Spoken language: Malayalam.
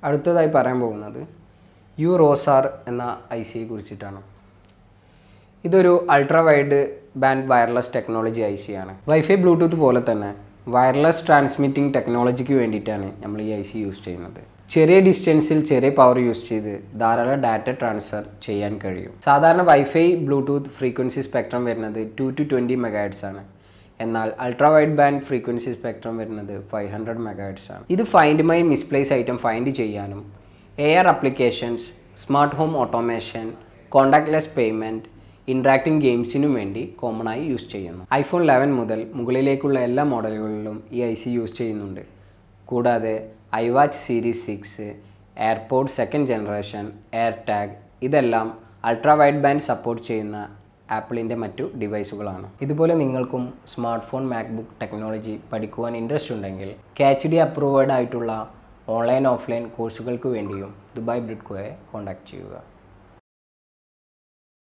അടുത്തതായി പറയാൻ പോകുന്നത് യു റോസാർ എന്ന ഐ സിയെ കുറിച്ചിട്ടാണ് ഇതൊരു ultra wide band wireless technology I C ആണ് വൈഫൈ ബ്ലൂടൂത്ത് പോലെ തന്നെ വയർലെസ് ട്രാൻസ്മിറ്റിംഗ് ടെക്നോളജിക്ക് വേണ്ടിയിട്ടാണ് നമ്മൾ ഈ ഐ സി യൂസ് ചെയ്യുന്നത് ചെറിയ ഡിസ്റ്റൻസിൽ ചെറിയ പവർ യൂസ് ചെയ്ത് ധാരാളം ഡാറ്റ ട്രാൻസ്ഫർ ചെയ്യാൻ കഴിയും സാധാരണ വൈഫൈ ബ്ലൂടൂത്ത് ഫ്രീക്വൻസി സ്പെക്ട്രം വരുന്നത് ടു ടു ട്വൻറ്റി മെഗാഹെഡ്സ് ആണ് എന്നാൽ ultra wide band frequency spectrum വരുന്നത് ഫൈവ് ഹൺഡ്രഡ് മെഗാഹെഡ്സ് ആണ് ഇത് find my misplace item find ചെയ്യാനും A R applications smart home automation contactless payment interacting ഗെയിംസിനും വേണ്ടി കോമൺ ആയി യൂസ് ചെയ്യുന്നു ഐഫോൺ ലെവൻ മുതൽ മുകളിലേക്കുള്ള എല്ലാ മോഡലുകളിലും ഈ ഐ സി യൂസ് ചെയ്യുന്നുണ്ട് കൂടാതെ iWatch series six airport second generation air tag ഇതെല്ലാം അൾട്രാ വൈഡ് ബാൻഡ് സപ്പോർട്ട് ചെയ്യുന്ന ആപ്പിളിൻ്റെ മറ്റു ഡിവൈസുകളാണ് ഇതുപോലെ നിങ്ങൾക്കും സ്മാർട്ട് ഫോൺ മാക്ബുക്ക് ടെക്നോളജി പഠിക്കുവാൻ ഇൻട്രസ്റ്റ് ഉണ്ടെങ്കിൽ കാച്ച് ഡി അപ്രൂവഡ് ആയിട്ടുള്ള ഓൺലൈൻ ഓഫ്ലൈൻ കോഴ്സുകൾക്ക് വേണ്ടിയും ദുബായ് ബ്രിഡ്കോയെ കോൺടാക്റ്റ് ചെയ്യുക